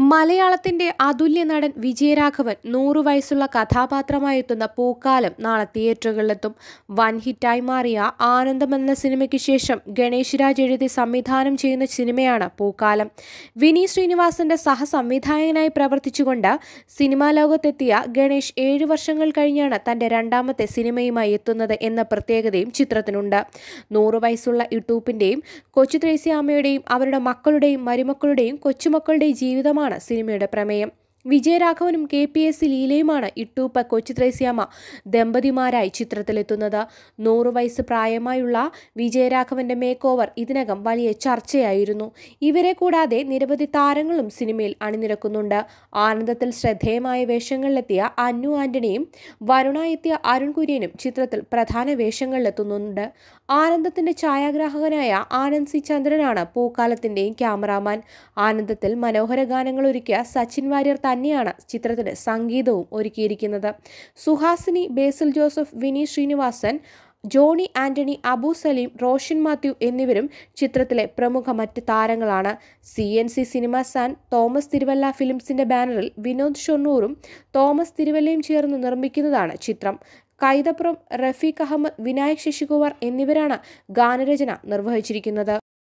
മലയാളത്തിന്റെ അതുല്യ നടൻ വിജയരാഘവൻ നൂറു വയസ്സുള്ള കഥാപാത്രമായി എത്തുന്ന പൂക്കാലം നാളെ തിയേറ്ററുകളിലെത്തും വൻ ഹിറ്റായി മാറിയ ആനന്ദം എന്ന സിനിമയ്ക്ക് ശേഷം ഗണേഷ് രാജ് എഴുതി സംവിധാനം ചെയ്യുന്ന സിനിമയാണ് പൂക്കാലം വിനി ശ്രീനിവാസന്റെ സഹസംവിധായകനായി പ്രവർത്തിച്ചുകൊണ്ട് സിനിമാ ലോകത്തെത്തിയ ഗണേഷ് ഏഴു വർഷങ്ങൾ കഴിഞ്ഞാണ് തന്റെ രണ്ടാമത്തെ സിനിമയുമായി എത്തുന്നത് എന്ന പ്രത്യേകതയും ചിത്രത്തിനുണ്ട് നൂറു വയസ്സുള്ള യൂട്യൂബിന്റെയും കൊച്ചു ത്രേസ്യാമ്മയുടെയും അവരുടെ മക്കളുടെയും മരുമക്കളുടെയും കൊച്ചുമക്കളുടെയും ജീവിതമാണ് സിനിമയുടെ പ്രമേയം വിജയരാഘവനും കെ പി എസ് സി ലീലയുമാണ് ഇട്ടൂപ്പ കൊച്ചു ത്രേസ്യാമ്മ ദമ്പതിമാരായി ചിത്രത്തിലെത്തുന്നത് നൂറു വയസ്സ് പ്രായമായുള്ള വിജയരാഘവന്റെ മേക്ക് ഓവർ ഇതിനകം വലിയ ചർച്ചയായിരുന്നു ഇവരെ കൂടാതെ നിരവധി താരങ്ങളും സിനിമയിൽ അണിനിരക്കുന്നുണ്ട് ആനന്ദത്തിൽ ശ്രദ്ധേയമായ വേഷങ്ങളിലെത്തിയ അന്നു ആന്റണിയും വരുണായെത്തിയ അരുൺ കുര്യനും ചിത്രത്തിൽ പ്രധാന വേഷങ്ങളിലെത്തുന്നുണ്ട് ആനന്ദത്തിന്റെ ഛായാഗ്രാഹകനായ ആനന്ദ് സി ചന്ദ്രനാണ് പൂക്കാലത്തിന്റെയും ക്യാമറാമാൻ ആനന്ദത്തിൽ മനോഹര ഗാനങ്ങൾ ഒരുക്കിയ സച്ചിൻ വാര്യർ തന്നെയാണ് ചിത്രത്തിന് സംഗീതവും ഒരുക്കിയിരിക്കുന്നത് Suhasini Basil Joseph Vini Sreenivasan Johny Antony Abu Salim Roshan Mathew എന്നിവരും ചിത്രത്തിലെ പ്രമുഖ മറ്റ് താരങ്ങളാണ് C N C Cinemas and Thomas Thiruvalla ഫിലിംസിന്റെ ബാനറിൽ വിനോദ് ഷൊണ്ണൂറും തോമസ് തിരുവല്ലയും ചേർന്ന് നിർമ്മിക്കുന്നതാണ് ചിത്രം കൈതപ്പുറം റഫീഖ് അഹമ്മദ് വിനായക് ശശികുമാർ എന്നിവരാണ് ഗാനരചന നിർവഹിച്ചിരിക്കുന്നത്